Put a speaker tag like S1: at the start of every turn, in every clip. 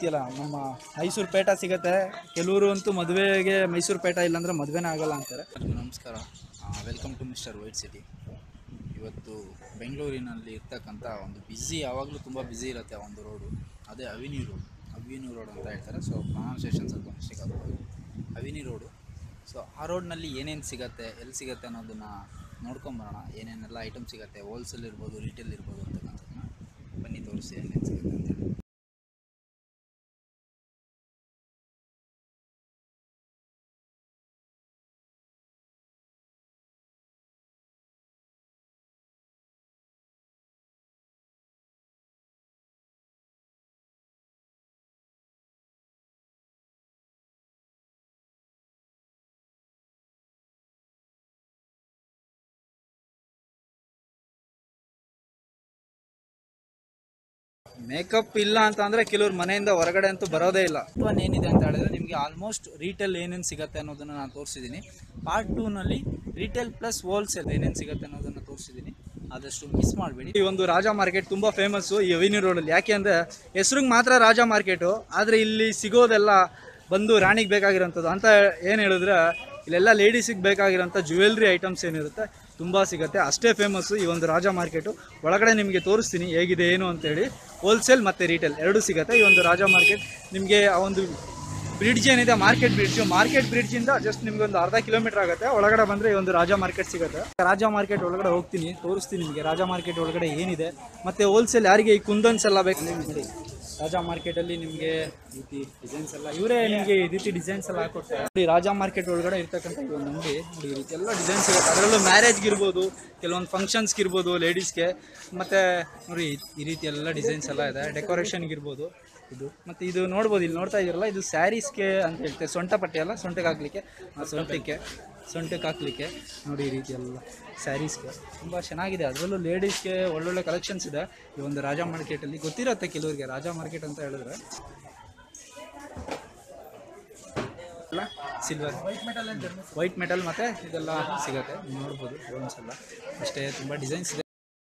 S1: ರೀತಿಯಲ್ಲ ನಮ್ಮ ಮೈಸೂರು ಪೇಟ ಸಿಗುತ್ತೆ ಕೆಲವರು ಅಂತೂ ಮದುವೆಗೆ ಮೈಸೂರು ಪೇಟ ಇಲ್ಲಾಂದ್ರೆ ಮದುವೆನೇ ಆಗಲ್ಲ ಅಂತಾರೆ
S2: ಎಲ್ಲರಿಗೂ ನಮಸ್ಕಾರ welcome to mister white city ಇವತ್ತು ಬೆಂಗಳೂರಿನಲ್ಲಿ ಇರ್ತಕ್ಕಂಥ ಒಂದು ಬ್ಯುಸಿ ಯಾವಾಗಲೂ ತುಂಬ ಬ್ಯುಸಿ ಇರುತ್ತೆ ಆ ಒಂದು ರೋಡು ಅದೇ ಅವಿನಿ ರೋಡ್ ಅವಿನಿ ರೋಡ್ ಅಂತ ಹೇಳ್ತಾರೆ ಸೊ ಪ್ರೊನೌನ್ಸಿಯೇಷನ್ ಸ್ವಲ್ಪ ಮಿಸ್ಟೇಕ್ ಆಗ್ಬೋದು ಅವಿನಿ ರೋಡು ಸೊ ಆ ರೋಡ್ನಲ್ಲಿ ಏನೇನು ಸಿಗುತ್ತೆ ಎಲ್ಲಿ ಸಿಗುತ್ತೆ ಅನ್ನೋದನ್ನು ನೋಡ್ಕೊಂಬರೋಣ ಏನೇನೆಲ್ಲ ಐಟಮ್ ಸಿಗುತ್ತೆ ಹೋಲ್ಸೇಲ್ ಇರ್ಬೋದು ರಿಟೇಲ್ ಇರ್ಬೋದು ಅಂತಕ್ಕಂಥದ್ದನ್ನ ಬನ್ನಿ ತೋರಿಸಿ ಏನೇನು ಸಿಗುತ್ತೆ ಅಂತೇಳಿ
S1: ಮೇಕಪ್ ಇಲ್ಲ ಅಂತ ಅಂದ್ರೆ ಕೆಲವ್ರು ಮನೆಯಿಂದ ಹೊರಗಡೆ ಅಂತೂ ಬರೋದೇ ಇಲ್ಲ
S2: ಒನ್ ಏನಿದೆ ಅಂತ ಹೇಳಿದ್ರೆ ನಿಮಗೆ ಆಲ್ಮೋಸ್ಟ್ ರೀಟೇಲ್ ಏನೇನು ಸಿಗುತ್ತೆ ಅನ್ನೋದನ್ನು ನಾನು ತೋರಿಸಿದ್ದೀನಿ ಪಾರ್ಟ್ ಟೂನಲ್ಲಿ ರೀಟೇಲ್ ಪ್ಲಸ್ ಹೋಲ್ಸೇಲ್ ಏನೇನು ಸಿಗುತ್ತೆ ಅನ್ನೋದನ್ನು ತೋರಿಸಿದ್ದೀನಿ ಆದಷ್ಟು ಮಿಸ್ ಮಾಡಬೇಡಿ
S1: ಈ ಒಂದು ರಾಜ ಮಾರ್ಕೆಟ್ ತುಂಬಾ ಫೇಮಸ್ ಈ ಅವಿನಿ ರೋಡಲ್ಲಿ ಯಾಕೆ ಅಂದ್ರೆ ಹೆಸ್ರಿಗೆ ಮಾತ್ರ ರಾಜ ಮಾರ್ಕೆಟು ಆದರೆ ಇಲ್ಲಿ ಸಿಗೋದೆಲ್ಲ ಬಂದು ರಾಣಿಗೆ ಬೇಕಾಗಿರೋಂಥದ್ದು ಅಂತ ಏನು ಹೇಳಿದ್ರೆ ಇಲ್ಲೆಲ್ಲ ಲೇಡೀಸಿಗೆ ಬೇಕಾಗಿರೋಂಥ ಜ್ಯುವೆಲ್ರಿ ಐಟಮ್ಸ್ ಏನಿರುತ್ತೆ ತುಂಬ ಸಿಗುತ್ತೆ ಅಷ್ಟೇ ಫೇಮಸ್ಸು ಈ ಒಂದು ರಾಜ ಮಾರ್ಕೆಟು ಒಳಗಡೆ ನಿಮಗೆ ತೋರಿಸ್ತೀನಿ ಹೇಗಿದೆ ಏನು ಅಂತೇಳಿ ಹೋಲ್ಸೇಲ್ ಮತ್ತು ರೀಟೇಲ್ ಎರಡೂ ಸಿಗುತ್ತೆ ಈ ಒಂದು ರಾಜ ಮಾರ್ಕೆಟ್ ನಿಮಗೆ ಆ ಒಂದು ಬ್ರಿಡ್ಜ್ ಏನಿದೆ ಮಾರ್ಕೆಟ್ ಬ್ರಿಡ್ಜ್ ಮಾರ್ಕೆಟ್ ಬ್ರಿಡ್ಜ್ ಇಂದ ಜಸ್ಟ್ ನಿಮ್ಗೆ ಒಂದು ಅರ್ಧ ಕಿಲೋಮೀಟರ್ ಆಗುತ್ತೆ ಒಳಗಡೆ ಬಂದ್ರೆ ಈ ಒಂದು ರಾಜ ಮಾರ್ಕೆಟ್ ಸಿಗುತ್ತೆ ರಾಜ ಮಾರ್ಕೆಟ್ ಒಳಗಡೆ ಹೋಗ್ತೀನಿ ತೋರಿಸ್ತೀನಿ ನಿಮಗೆ ರಾಜ ಮಾರ್ಕೆಟ್ ಒಳಗಡೆ ಏನಿದೆ ಮತ್ತೆ ಹೋಲ್ಸೇಲ್ ಯಾರಿಗೆ ಈ ಕುಂದನ್ಸ್ ಎಲ್ಲ ಬೇಕು ನೋಡಿ ರಾಜ ಮಾರ್ಕೆಟ್ ಅಲ್ಲಿ ನಿಮಗೆ ಈ ರೀತಿ ಡಿಸೈನ್ಸ್ ಎಲ್ಲ ಇವರೇ ನಿಮಗೆ ಈ ರೀತಿ ಡಿಸೈನ್ಸ್ ಎಲ್ಲ ಹಾಕೊಡ್ತಾರೆ ನೋಡಿ ರಾಜ ಮಾರ್ಕೆಟ್ ಒಳಗಡೆ ಇರ್ತಕ್ಕಂಥ ಈ ಒಂದು ಅಂಗಡಿ ನೋಡಿ ಈ ರೀತಿ ಎಲ್ಲ ಡಿಸೈನ್ಸ್ ಸಿಗುತ್ತೆ ಅದರಲ್ಲೂ ಮ್ಯಾರೇಜ್ಗೆ ಇರ್ಬೋದು ಕೆಲವೊಂದು ಫಂಕ್ಷನ್ಸ್ಗೆ ಇರ್ಬೋದು ಲೇಡೀಸ್ಗೆ ಮತ್ತೆ ನೋಡಿ ಈ ರೀತಿ ಎಲ್ಲ ಡಿಸೈನ್ಸ್ ಎಲ್ಲ ಇದೆ ಡೆಕೋರೇಷನ್ಗೆ ಇರ್ಬೋದು ಇದು ಮತ್ತೆ ಇದು ನೋಡ್ಬೋದು ಇಲ್ಲಿ ನೋಡ್ತಾ ಇದ್ದೀರಲ್ಲ ಇದು ಸ್ಯಾರೀಸ್ಗೆ ಅಂತ ಹೇಳ್ತೇವೆ ಸೊಂಟ ಪಟ್ಟೆ ಅಲ್ಲ ಸೊಂಟಕ್ಕೆ ಹಾಕ್ಲಿಕ್ಕೆ ಆ ಸೊಂಟಕ್ಕೆ ಸೊಂಟಕ್ಕೆ ಹಾಕ್ಲಿಕ್ಕೆ ನೋಡಿ ಈ ರೀತಿ ಎಲ್ಲ ಸ್ಯಾರೀಸ್ಗೆ ತುಂಬ ಚೆನ್ನಾಗಿದೆ ಅದರಲ್ಲೂ ಲೇಡೀಸ್ಗೆ ಒಳ್ಳೊಳ್ಳೆ ಕಲೆಕ್ಷನ್ಸ್ ಇದೆ ಈ ಒಂದು ರಾಜ ಮಾರ್ಕೆಟಲ್ಲಿ ಗೊತ್ತಿರುತ್ತೆ ಕೆಲವರಿಗೆ ರಾಜ ಮಾರ್ಕೆಟ್ ಅಂತ ಹೇಳಿದ್ರೆ silver white metal white metal ಮತ್ತೆ ಇದೆಲ್ಲ ಸಿಗುತ್ತೆ ನೀವು ನೋಡ್ಬೋದು ಡ್ರೋನ್ಸ್ ಎಲ್ಲ ಅಷ್ಟೇ ತುಂಬ ಡಿಸೈನ್ಸ್ ಇದೆ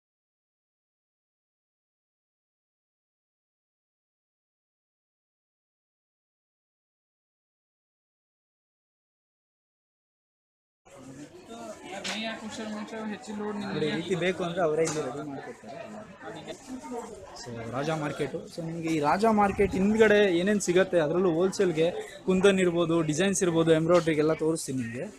S1: ನೋಡಿ ಈ ರೀತಿ ಬೇಕು ಅಂದರೆ ಅವರೇ ಇಲ್ಲಿ ರೆಡಿ ಮಾಡಿಕೊಡ್ತಾರೆ ಸೊ ರಾಜ ಮಾರ್ಕೆಟು ಸೊ ನಿಮಗೆ ಈ ರಾಜ ಮಾರ್ಕೆಟ್ ಹಿಂದ್ಗಡೆ ಏನೇನು ಸಿಗುತ್ತೆ ಅದರಲ್ಲೂ ಹೋಲ್ಸೇಲ್ಗೆ ಕುಂದನ್ ಇರ್ಬೋದು ಡಿಸೈನ್ಸ್ ಇರ್ಬೋದು ಎಂಬ್ರಾಯ್ಡ್ರಿಗೆಲ್ಲ ತೋರಿಸ್ತೀನಿ ನಿಮಗೆ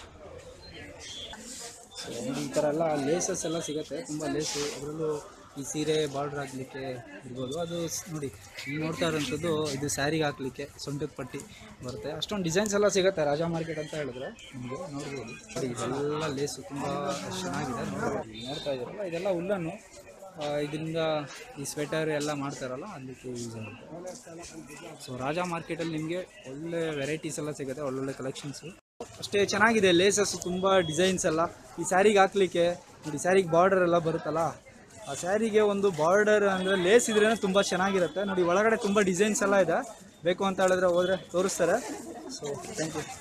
S1: ಸೊ ನೋಡಿ ಈ ಥರ ಎಲ್ಲ ಲೇಸಸ್ ಎಲ್ಲ ಸಿಗುತ್ತೆ ತುಂಬ ಲೇಸು ಅದರಲ್ಲೂ ಈ ಸೀರೆ ಬಾರ್ಡ್ರ್ ಹಾಕ್ಲಿಕ್ಕೆ ಇರ್ಬೋದು ಅದು ಸ್- ನೋಡಿ ನೀವು ನೋಡ್ತಾ ಇರೋಂಥದ್ದು ಇದು ಸ್ಯಾರಿಗೆ ಹಾಕ್ಲಿಕ್ಕೆ ಸೊಂಟದ ಪಟ್ಟಿ ಬರುತ್ತೆ ಅಷ್ಟೊಂದು ಡಿಸೈನ್ಸ್ ಎಲ್ಲ ಸಿಗುತ್ತೆ ರಾಜ ಮಾರ್ಕೆಟ್ ಅಂತ ಹೇಳಿದ್ರೆ ನಿಮಗೆ ನೋಡ್ಬೋದು ನೋಡಿ ಇದೆಲ್ಲ ಲೇಸು ತುಂಬ ಚೆನ್ನಾಗಿದೆ ನೋಡ್ಬೋದು ಇಲ್ಲಿ ನೋಡ್ತಾ ಇದ್ದೀರಲ್ಲ ಇದೆಲ್ಲ ಹುಲ್ಲನ್ನು ಆ, ಇದರಿಂದ ಈ ಸ್ವೆಟರ್ ಎಲ್ಲ ಮಾಡ್ತಾರಲ್ಲ ಅದಕ್ಕೆ ಯೂಸ್ ಆಗುತ್ತೆ ಸೊ ರಾಜ ಮಾರ್ಕೆಟಲ್ಲಿ ನಿಮಗೆ ಒಳ್ಳೆ ವೆರೈಟೀಸ್ ಎಲ್ಲ ಸಿಗುತ್ತೆ ಒಳ್ಳೊಳ್ಳೆ ಕಲೆಕ್ಷನ್ಸು ಅಷ್ಟೇ ಚೆನ್ನಾಗಿದೆ ಲೇಸಸ್ ತುಂಬ ಡಿಸೈನ್ಸ್ ಎಲ್ಲ ಈ ಸ್ಯಾರಿಗೆ ಹಾಕ್ಲಿಕ್ಕೆ ನೋಡಿ ಸ್ಯಾರಿಗೆ ಬಾರ್ಡರ್ ಎಲ್ಲ ಬರುತ್ತಲ್ಲ ಆ ಸ್ಯಾರಿಗೆ ಒಂದು ಬಾರ್ಡರ್ ಅಂದರೆ ಲೇಸ್ ಇದ್ರೇ ತುಂಬ ಚೆನ್ನಾಗಿರುತ್ತೆ ನೋಡಿ ಒಳಗಡೆ ತುಂಬ ಡಿಸೈನ್ಸ್ ಎಲ್ಲ ಇದೆ ಬೇಕು ಅಂತ ಹೇಳಿದ್ರೆ ಹೋದರೆ ತೋರಿಸ್ತಾರೆ ಸೊ ಥ್ಯಾಂಕ್ ಯು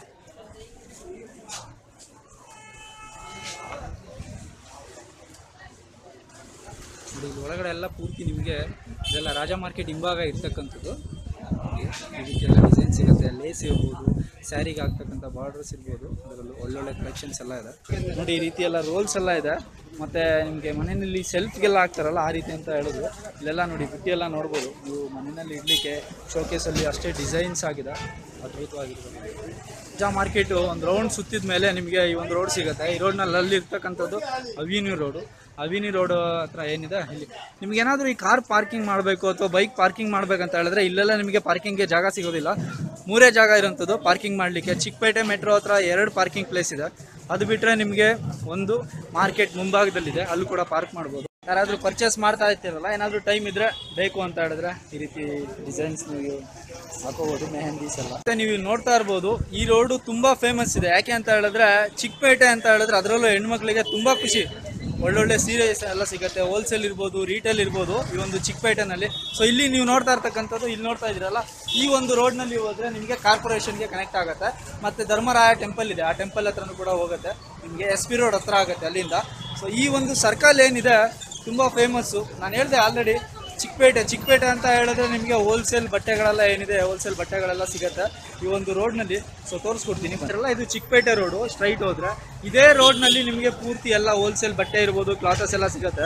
S1: ನೋಡಿ ಇಲ್ಲಿ ಒಳಗಡೆ ಎಲ್ಲ ಪೂರ್ತಿ ನಿಮಗೆ ಇದೆಲ್ಲ ರಾಜ ಮಾರ್ಕೆಟ್ ಹಿಂಭಾಗ ಇರ್ತಕ್ಕಂಥದ್ದು ನೋಡಿ, ಈ ರೀತಿ ಎಲ್ಲ ಡಿಸೈನ್ ಸಿಗುತ್ತೆ ಲೇಸ್ ಇರ್ಬೋದು ಸ್ಯಾರಿಗೆ ಹಾಕ್ತಕ್ಕಂಥ ಬಾರ್ಡರ್ಸ್ ಇರ್ಬೋದು ಅದರಲ್ಲೂ ಒಳ್ಳೊಳ್ಳೆ ಕಲೆಕ್ಷನ್ಸ್ ಎಲ್ಲ ಇದೆ ನೋಡಿ ಈ ರೀತಿ ಎಲ್ಲ ರೋಲ್ಸ್ ಎಲ್ಲ ಇದೆ ಮತ್ತು ನಿಮಗೆ ಮನೆಯಲ್ಲಿ ಸೆಲ್ಫ್ಗೆಲ್ಲ ಹಾಕ್ತಾರಲ್ಲ ಆ ರೀತಿ ಅಂತ ಹೇಳಿದ್ರು ಇಲ್ಲೆಲ್ಲ ನೋಡಿ ಬುಟ್ಟಿ ಎಲ್ಲ ನೋಡ್ಬೋದು ನೀವು ಮನೆಯಲ್ಲಿ ಇಡಲಿಕ್ಕೆ ಶೋಕೇಸಲ್ಲಿ ಅಷ್ಟೇ ಡಿಸೈನ್ಸ್ ಆಗಿದೆ ಅದ್ಭುತವಾಗಿರ್ಬೋದು ರಾಜ ಮಾರ್ಕೆಟು ಒಂದು ರೌಂಡ್ ಸುತ್ತಿದ ಮೇಲೆ ನಿಮಗೆ ಈ ಒಂದು ರೋಡ್ ಸಿಗುತ್ತೆ ಈ ರೋಡ್ನಲ್ಲಿ ಅಲ್ಲಿ ಇರ್ತಕ್ಕಂಥದ್ದು ಅವಿನ್ಯೂ ರೋಡು ಅವಿನಿ ರೋಡ್ ಹತ್ರ ಏನಿದೆ ಇಲ್ಲಿ ನಿಮ್ಗೆ ಏನಾದರೂ ಈ ಕಾರ್ ಪಾರ್ಕಿಂಗ್ ಮಾಡಬೇಕು ಅಥವಾ ಬೈಕ್ ಪಾರ್ಕಿಂಗ್ ಮಾಡ್ಬೇಕಂತ ಹೇಳಿದ್ರೆ ಇಲ್ಲೆಲ್ಲ ನಿಮಗೆ ಪಾರ್ಕಿಂಗ್ಗೆ ಜಾಗ ಸಿಗೋದಿಲ್ಲ ಮೂರೇ ಜಾಗ ಇರೋಂಥದ್ದು ಪಾರ್ಕಿಂಗ್ ಮಾಡಲಿಕ್ಕೆ ಚಿಕ್ಕಪೇಟೆ ಮೆಟ್ರೋ ಹತ್ರ ಎರಡು ಪಾರ್ಕಿಂಗ್ ಪ್ಲೇಸ್ ಇದೆ ಅದು ಬಿಟ್ಟರೆ ನಿಮಗೆ ಒಂದು ಮಾರ್ಕೆಟ್ ಮುಂಭಾಗದಲ್ಲಿದೆ ಅಲ್ಲೂ ಕೂಡ ಪಾರ್ಕ್ ಮಾಡ್ಬೋದು ಯಾರಾದರೂ ಪರ್ಚೇಸ್ ಮಾಡ್ತಾ ಇರ್ತೀರಲ್ಲ ಏನಾದರೂ ಟೈಮ್ ಇದ್ದರೆ ಬೇಕು ಅಂತ ಹೇಳಿದ್ರೆ ಈ ರೀತಿ ಡಿಸೈನ್ಸ್ ನೀವು ಹಾಕೋಬೋದು ಮೆಹಂದೀಸ್ ಎಲ್ಲ ಮತ್ತೆ ನೀವು ಇಲ್ಲಿ ನೋಡ್ತಾ ಇರ್ಬೋದು ಈ ರೋಡು ತುಂಬಾ ಫೇಮಸ್ ಇದೆ ಯಾಕೆ ಅಂತ ಹೇಳಿದ್ರೆ ಚಿಕ್ಕಪೇಟೆ ಅಂತ ಹೇಳಿದ್ರೆ ಅದರಲ್ಲೂ ಹೆಣ್ಮಕ್ಳಿಗೆ ತುಂಬಾ ಖುಷಿ ಒಳ್ಳೊಳ್ಳೆ ಸೀರೆ ಎಲ್ಲ ಸಿಗುತ್ತೆ ಹೋಲ್ಸೇಲ್ ಇರ್ಬೋದು ರೀಟೇಲ್ ಇರ್ಬೋದು ಈ ಒಂದು ಚಿಕ್ಕಪೇಟೆನಲ್ಲಿ ಸೊ ಇಲ್ಲಿ ನೀವು ನೋಡ್ತಾ ಇರ್ತಕ್ಕಂಥದ್ದು ಇಲ್ಲಿ ನೋಡ್ತಾ ಇದ್ದೀರಲ್ಲ ಈ ಒಂದು ರೋಡ್ನಲ್ಲಿ ಹೋದ್ರೆ ನಿಮಗೆ ಕಾರ್ಪೊರೇಷನ್ಗೆ ಕನೆಕ್ಟ್ ಆಗುತ್ತೆ ಮತ್ತೆ ಧರ್ಮರಾಯ ಟೆಂಪಲ್ ಇದೆ ಆ ಟೆಂಪಲ್ ಹತ್ರನೂ ಕೂಡ ಹೋಗುತ್ತೆ ನಿಮಗೆ ಎಸ್ ಪಿ ರೋಡ್ ಹತ್ರ ಆಗುತ್ತೆ ಅಲ್ಲಿಂದ ಸೊ ಈ ಒಂದು ಸರ್ಕಲ್ ಏನಿದೆ ತುಂಬ ಫೇಮಸ್ಸು ನಾನು ಹೇಳಿದೆ ಆಲ್ರೆಡಿ ಚಿಕ್ಕಪೇಟೆ ಚಿಕ್ಕಪೇಟೆ ಅಂತ ಹೇಳಿದ್ರೆ ನಿಮಗೆ ಹೋಲ್ಸೇಲ್ ಬಟ್ಟೆಗಳೆಲ್ಲ ಏನಿದೆ ಹೋಲ್ಸೇಲ್ ಬಟ್ಟೆಗಳೆಲ್ಲ ಸಿಗುತ್ತೆ ಈ ಒಂದು ರೋಡ್ನಲ್ಲಿ ಸೊ ತೋರಿಸ್ಕೊಡ್ತೀನಿ ಬರಲ್ಲ ಇದು ಚಿಕ್ಕಪೇಟೆ ರೋಡು ಸ್ಟ್ರೈಟ್ ಹೋದ್ರೆ ಇದೇ ರೋಡ್ನಲ್ಲಿ ನಿಮಗೆ ಪೂರ್ತಿ ಎಲ್ಲ ಹೋಲ್ಸೇಲ್ ಬಟ್ಟೆ ಇರ್ಬೋದು ಕ್ಲಾತಸ್ ಎಲ್ಲ ಸಿಗುತ್ತೆ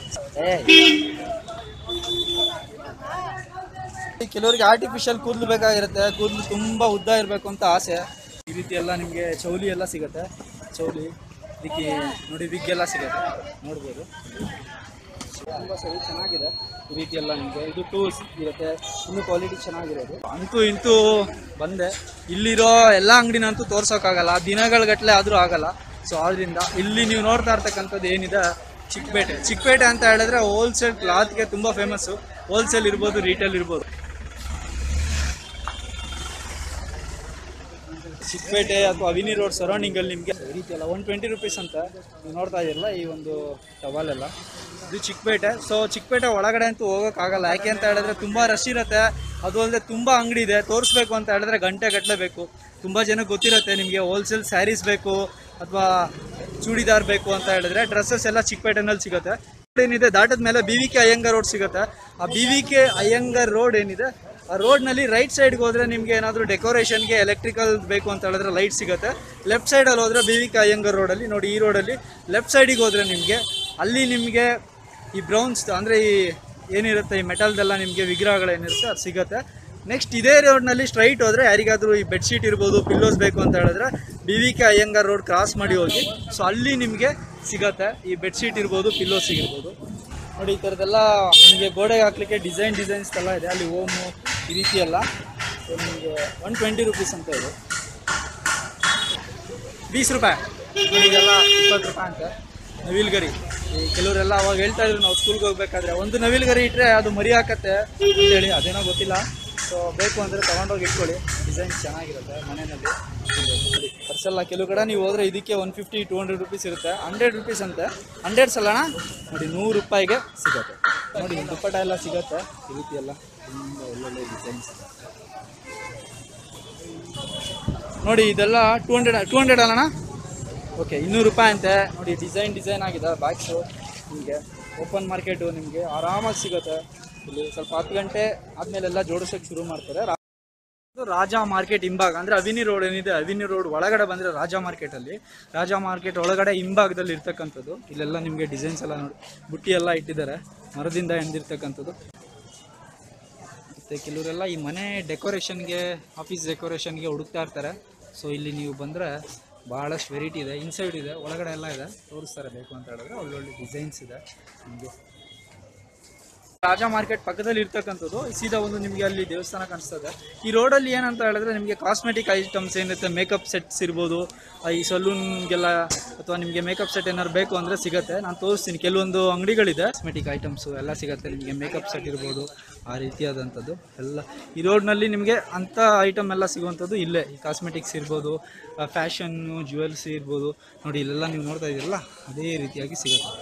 S1: ಕೆಲವರಿಗೆ ಆರ್ಟಿಫಿಷಿಯಲ್ ಕೂದಲು ಬೇಕಾಗಿರುತ್ತೆ ಕೂದಲು ತುಂಬ ಉದ್ದ ಇರಬೇಕು ಅಂತ ಆಸೆ ಈ ರೀತಿ ಎಲ್ಲ ನಿಮಗೆ ಚೌಲಿ ಎಲ್ಲ ಸಿಗುತ್ತೆ ಚೌಲಿ ಇದಕ್ಕೆ ನೋಡಿ ವಿಗ್ ಎಲ್ಲ ಸಿಗುತ್ತೆ ನೋಡ್ಬೋದು ತುಂಬ ಸರಿ ಚೆನ್ನಾಗಿದೆ ಈ ರೀತಿ ಎಲ್ಲ ನಿಮಗೆ ಇದು ಟೂಲ್ಸ್ ಇರುತ್ತೆ ಇನ್ನು ಕ್ವಾಲಿಟಿ ಚೆನ್ನಾಗಿರೋದು ಅಂತೂ ಇಂತೂ ಬಂದೆ ಇಲ್ಲಿರೋ ಎಲ್ಲ ಅಂಗಡಿನಂತೂ ತೋರ್ಸೋಕ್ಕಾಗಲ್ಲ ದಿನಗಳ ಗಟ್ಟಲೆ ಆದರೂ ಆಗಲ್ಲ ಸೊ ಆದ್ರಿಂದ ಇಲ್ಲಿ ನೀವು ನೋಡ್ತಾ ಇರ್ತಕ್ಕಂಥದ್ದು ಏನಿದೆ ಚಿಕ್ಕಪೇಟೆ ಚಿಕ್ಕಪೇಟೆ ಅಂತ ಹೇಳಿದ್ರೆ ಹೋಲ್ಸೇಲ್ ಕ್ಲಾತ್ಗೆ ತುಂಬ ಫೇಮಸ್ಸು ಹೋಲ್ಸೇಲ್ ಇರ್ಬೋದು ರೀಟೇಲ್ ಇರ್ಬೋದು ಚಿಕ್ಕಪೇಟೆ ಅಥವಾ ಅವಿನಿ ರೋಡ್ ಸರೌಂಡಿಂಗಲ್ಲಿ ನಿಮಗೆ ಈ ರೀತಿ ಎಲ್ಲ ಒನ್ ಟ್ವೆಂಟಿ ರುಪೀಸ್ ಅಂತ ನೀವು ನೋಡ್ತಾ ಇದ್ದೀರಲ್ಲ ಈ ಒಂದು ಟವಲೆಲ್ಲ ಇದು ಚಿಕ್ಕಪೇಟೆ ಸೊ ಚಿಕ್ಕಪೇಟೆ ಒಳಗಡೆ ಅಂತೂ ಹೋಗೋಕ್ಕಾಗಲ್ಲ ಯಾಕೆ ಅಂತ ಹೇಳಿದ್ರೆ ತುಂಬ ರಶ್ ಇರುತ್ತೆ ಅದು ಅಲ್ಲದೆ ತುಂಬ ಅಂಗಡಿ ಇದೆ ತೋರಿಸ್ಬೇಕು ಅಂತ ಹೇಳಿದ್ರೆ ಗಂಟೆ ಗಟ್ಟಲೆ ಬೇಕು ತುಂಬ ಜನಕ್ಕೆ ಗೊತ್ತಿರುತ್ತೆ ನಿಮಗೆ ಹೋಲ್ಸೇಲ್ ಸ್ಯಾರೀಸ್ ಬೇಕು ಅಥವಾ ಚೂಡಿದಾರ್ ಬೇಕು ಅಂತ ಹೇಳಿದ್ರೆ ಡ್ರೆಸ್ಸಸ್ ಎಲ್ಲ ಚಿಕ್ಕಪೇಟೆನಲ್ಲಿ ಸಿಗುತ್ತೆ ಏನಿದೆ ದಾಟದ ಮೇಲೆ B V K Iyengar road ಸಿಗುತ್ತೆ ಆ B V K Iyengar road ಏನಿದೆ ಆ ರೋಡ್ನಲ್ಲಿ ರೈಟ್ ಸೈಡ್ಗೆ ಹೋದ್ರೆ ನಿಮಗೆ ಏನಾದರೂ ಡೆಕೋರೇಷನ್ಗೆ ಎಲೆಕ್ಟ್ರಿಕಲ್ ಬೇಕು ಅಂತ ಹೇಳಿದ್ರೆ ಲೈಟ್ ಸಿಗುತ್ತೆ ಲೆಫ್ಟ್ ಸೈಡಲ್ಲಿ ಹೋದ್ರೆ ಬಿ ವಿ ಕೆ ಅಯ್ಯಂಗಾರ್ ರೋಡಲ್ಲಿ ನೋಡಿ ಈ ರೋಡಲ್ಲಿ ಲೆಫ್ಟ್ ಸೈಡಿಗೆ ಹೋದ್ರೆ ನಿಮಗೆ ಅಲ್ಲಿ ನಿಮಗೆ ಈ ಬ್ರೌನ್ಸ್ ಅಂದರೆ ಈ ಏನಿರುತ್ತೆ ಈ ಮೆಟಲ್ದೆಲ್ಲ ನಿಮಗೆ ವಿಗ್ರಹಗಳೇನಿರುತ್ತೆ ಅದು ಸಿಗುತ್ತೆ ನೆಕ್ಸ್ಟ್ ಇದೇ ರೋಡ್ನಲ್ಲಿ ಸ್ಟ್ರೈಟ್ ಹೋದರೆ ಯಾರಿಗಾದರೂ ಈ ಬೆಡ್ಶೀಟ್ ಇರ್ಬೋದು ಪಿಲ್ಲೋಸ್ ಬೇಕು ಅಂತ ಹೇಳಿದ್ರೆ B V K Iyengar road cross ಮಾಡಿ ಹೋಗಿ ಸೊ ಅಲ್ಲಿ ನಿಮಗೆ ಸಿಗತ್ತೆ ಈ ಬೆಡ್ಶೀಟ್ ಇರ್ಬೋದು ಪಿಲ್ಲೋಸ್ ಇರ್ಬೋದು ನೋಡಿ ಈ ಥರದ್ದೆಲ್ಲ ನಿಮಗೆ ಗೋಡೆಗೆ ಹಾಕ್ಲಿಕ್ಕೆ ಡಿಸೈನ್ ಡಿಸೈನ್ಸ್ ಎಲ್ಲ ಇದೆ ಅಲ್ಲಿ ಓಮು ಈ ರೀತಿ ಎಲ್ಲ ಸೊ ನಿಮಗೆ ಒನ್ ಟ್ವೆಂಟಿ ರುಪೀಸ್ ಅಂತ ಇದೆ ಬೀಸ್ ರೂಪಾಯಿ ನೋಡಿ ಇದೆಲ್ಲ ಇಪ್ಪತ್ತು ರೂಪಾಯಿ ಅಂತ ನವಿಲ್ಗರಿ ಈ ಕೆಲವರೆಲ್ಲ ಅವಾಗ ಹೇಳ್ತಾ ಇದ್ರು ನಾವು ಸ್ಕೂಲ್ಗೆ ಹೋಗ್ಬೇಕಾದ್ರೆ ಒಂದು ನವಿಲ್ಗರಿ ಇಟ್ಟರೆ ಅದು ಮರಿ ಹಾಕತ್ತೆ ಅಂತೇಳಿ ಅದೇನೋ ಗೊತ್ತಿಲ್ಲ ಸೊ ಬೇಕು ಅಂದರೆ ತೊಗೊಂಡೋಗಿ ಇಟ್ಕೊಳ್ಳಿ ಡಿಸೈನ್ ಚೆನ್ನಾಗಿರುತ್ತೆ ಮನೆಯಲ್ಲಿ ಪರ್ಸೆಲ್ಲ ಕೆಲವು ಕಡೆ ನೀವು ಹೋದರೆ ಇದಕ್ಕೆ one fifty two hundred rupees ಇರುತ್ತೆ ಹಂಡ್ರೆಡ್ ರುಪೀಸ್ ಅಂತೆ ಹಂಡ್ರೆಡ್ಸ್ ಅಲ್ಲಣ್ಣ ನೋಡಿ ನೂರು ರೂಪಾಯಿಗೆ ಸಿಗುತ್ತೆ ನೋಡಿ ದುಪ್ಪಟ ಎಲ್ಲ ಸಿಗುತ್ತೆ ಈ ರೀತಿ ಎಲ್ಲ ತುಂಬ ಒಳ್ಳೊಳ್ಳೆ ಡಿಸೈನ್ಸ್ ನೋಡಿ ಇದೆಲ್ಲ ಟೂ ಹಂಡ್ರೆಡ್ ಟೂ ಹಂಡ್ರೆಡ್ ಅಲ್ಲಣ್ಣ ಓಕೆ ಇನ್ನೂರು ರೂಪಾಯಿ ಅಂತೆ ನೋಡಿ ಡಿಸೈನ್ ಡಿಸೈನ್ ಆಗಿದೆ ಬ್ಯಾಗ್ಸು ನಿಮಗೆ ಓಪನ್ ಮಾರ್ಕೆಟು ನಿಮಗೆ ಆರಾಮಾಗಿ ಸಿಗುತ್ತೆ ಇಲ್ಲಿ ಸ್ವಲ್ಪ ಹತ್ತು ಗಂಟೆ ಆದಮೇಲೆಲ್ಲ ಜೋಡಿಸೋಕೆ ಶುರು ಮಾಡ್ತಾರೆ ರಾ- ಇದು ರಾಜ ಮಾರ್ಕೆಟ್ ಹಿಂಭಾಗ ಅಂದರೆ ಅವಿನಿ ರೋಡ್ ಏನಿದೆ ಅವಿನಿ ರೋಡ್ ಒಳಗಡೆ ಬಂದರೆ ರಾಜ ಮಾರ್ಕೆಟಲ್ಲಿ ರಾಜ ಮಾರ್ಕೆಟ್ ಒಳಗಡೆ ಹಿಂಭಾಗದಲ್ಲಿ ಇರ್ತಕ್ಕಂಥದ್ದು ಇಲ್ಲೆಲ್ಲ ನಿಮಗೆ ಡಿಸೈನ್ಸ್ ಎಲ್ಲ ನೋಡಿ ಬುಟ್ಟಿ ಎಲ್ಲ ಇಟ್ಟಿದ್ದಾರೆ ಮರದಿಂದ ಹೆಣ್ದಿರ್ತಕ್ಕಂಥದ್ದು ಮತ್ತು ಕೆಲವರೆಲ್ಲ ಈ ಮನೆ ಡೆಕೋರೇಷನ್ಗೆ ಆಫೀಸ್ ಡೆಕೋರೇಷನ್ಗೆ ಹುಡುಕ್ತಾ ಇರ್ತಾರೆ ಸೊ ಇಲ್ಲಿ ನೀವು ಬಂದರೆ ಭಾಳಷ್ಟು ವೆರೈಟಿ ಇದೆ ಇನ್ಸೈಡ್ ಇದೆ ಒಳಗಡೆ ಎಲ್ಲ ಇದೆ ತೋರಿಸ್ತಾರೆ ಬೇಕು ಅಂತ ಹೇಳಿದ್ರೆ ಒಳ್ಳೊಳ್ಳೆ ಡಿಸೈನ್ಸ್ ಇದೆ ನಿಮಗೆ ರಾಜ ಮಾರ್ಕೆಟ್ ಪಕ್ಕದಲ್ಲಿ ಇರ್ತಕ್ಕಂಥದ್ದು ಸೀದಾ ಒಂದು ನಿಮಗೆ ಅಲ್ಲಿ ದೇವಸ್ಥಾನ ಕಾಣಿಸ್ತದೆ ಈ ರೋಡಲ್ಲಿ ಏನಂತ ಹೇಳಿದ್ರೆ ನಿಮಗೆ ಕಾಸ್ಮೆಟಿಕ್ ಐಟಮ್ಸ್ ಏನಿರುತ್ತೆ ಮೇಕಪ್ ಸೆಟ್ಸ್ ಇರ್ಬೋದು ಆ, ಈ ಸಲೂನ್ಗೆಲ್ಲ ಅಥವಾ ನಿಮಗೆ ಮೇಕಪ್ ಸೆಟ್ ಏನಾದ್ರು ಬೇಕು ಅಂದರೆ ಸಿಗುತ್ತೆ ನಾನು ತೋರಿಸ್ತೀನಿ ಕೆಲವೊಂದು ಅಂಗಡಿಗಳಿದೆ ಕಾಸ್ಮೆಟಿಕ್ ಐಟಮ್ಸು ಎಲ್ಲ ಸಿಗುತ್ತೆ ನಿಮಗೆ ಮೇಕಪ್ ಸೆಟ್ ಇರ್ಬೋದು ಆ ರೀತಿಯಾದಂಥದ್ದು ಎಲ್ಲ ಈ ರೋಡ್ನಲ್ಲಿ ನಿಮಗೆ ಅಂಥ ಐಟಮ್ ಎಲ್ಲ ಸಿಗುವಂಥದ್ದು ಇಲ್ಲೇ ಈ ಕಾಸ್ಮೆಟಿಕ್ಸ್ ಇರ್ಬೋದು ಫ್ಯಾಷನ್ನು ಜ್ಯುವೆಲ್ಸ್ ಇರ್ಬೋದು ನೋಡಿ ಇಲ್ಲೆಲ್ಲ ನೀವು ನೋಡ್ತಾ ಇದ್ದೀರಲ್ಲ ಅದೇ ರೀತಿಯಾಗಿ ಸಿಗುತ್ತೆ